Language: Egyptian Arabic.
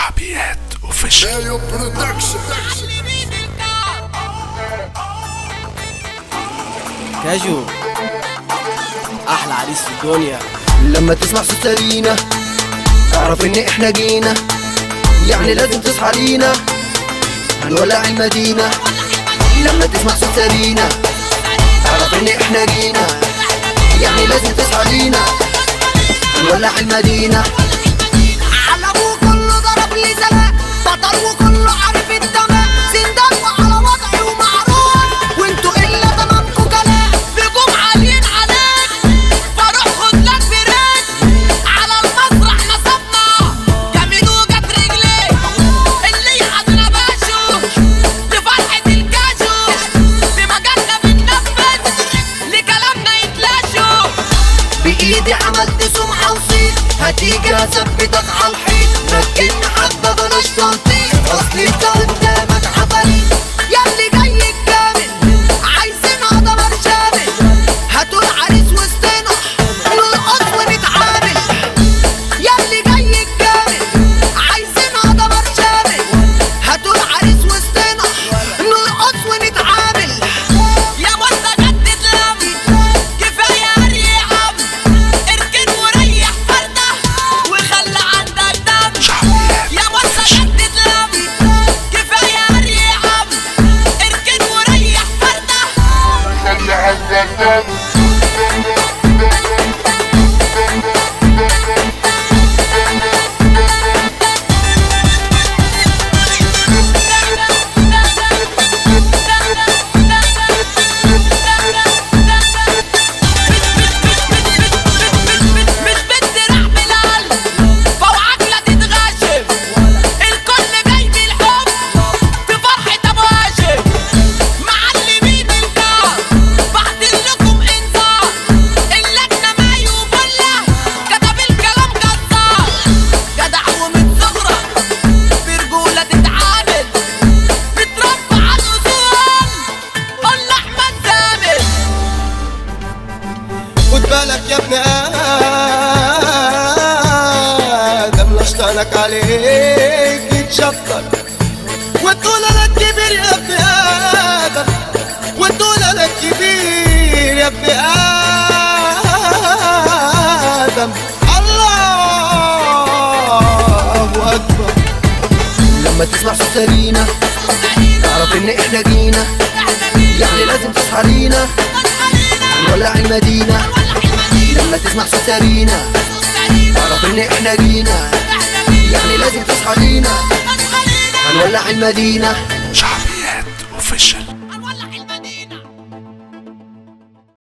شعبيات اوفيشال Ayo Production. كاجو احلى عريس في الدنيا لما تسمع صوت سرينا اعرف ان احنا جينا يعني لازم تصحى لينا هنولع المدينة لما تسمع صوت سرينا اعرف ان احنا جينا يعني لازم تصحى لينا هنولع المدينة على ابوه كله ضرب لي زمان بطل وكله عارف التمام زندان وعلى وضعي ومعروف وانتوا الا تمامكوا كلام نجوم عاليين عليك فاروح خد لك بريك على المسرح نصبنا جميل وجت رجلي اللي يحضر باشو لفرحة الكاجو في مجالنا بننفذ لكلامنا يتلاشوا بايدي عملت سمعة وصيت هتيجي هثبتك على الحيط ركبني حبة بلاش تنطيط اصلي انت قدامك عفاريت ياللي جاي الكامل عايزين قمر شامل هاتوا العريس وسطنا نرقص ونتعامل ياللي جاي الكامل عايزين قمر شامل هاتوا العريس وسطنا نرقص ونتعامل يا بطة جدد لم كفاية هري يا عم اركن وريح فردة وخلى عندك دم يا بطة جدد لم كفاية هري يا عم اركن وريح فردة مش بتدرع بالقلب فوعك لا تتغشم الكل جاي بالحب في فرحة ابو هاشم معلمين الكار بعتين لكم انذار اللجنة ماي وبلة كتب الكلام جزار جدع ومن صغرك برجولة تتعامل متربى على الاصول قول احمد زامل خد بالك يا ابن ادم لشطانك عليك يتشطر وتقول انا الكبير يا ابن ادم وتقول انا الكبير يا ابن ادم الله اكبر لما تسمع صوت سرينا اعرف ان احنا جينا يعني لازم تصحى لينا هنولع المدينة لما تسمع صوت سرينا اعرف ان احنا جينا يعني لازم تصحى لينا هنولع المدينة شعبيات اوفيشال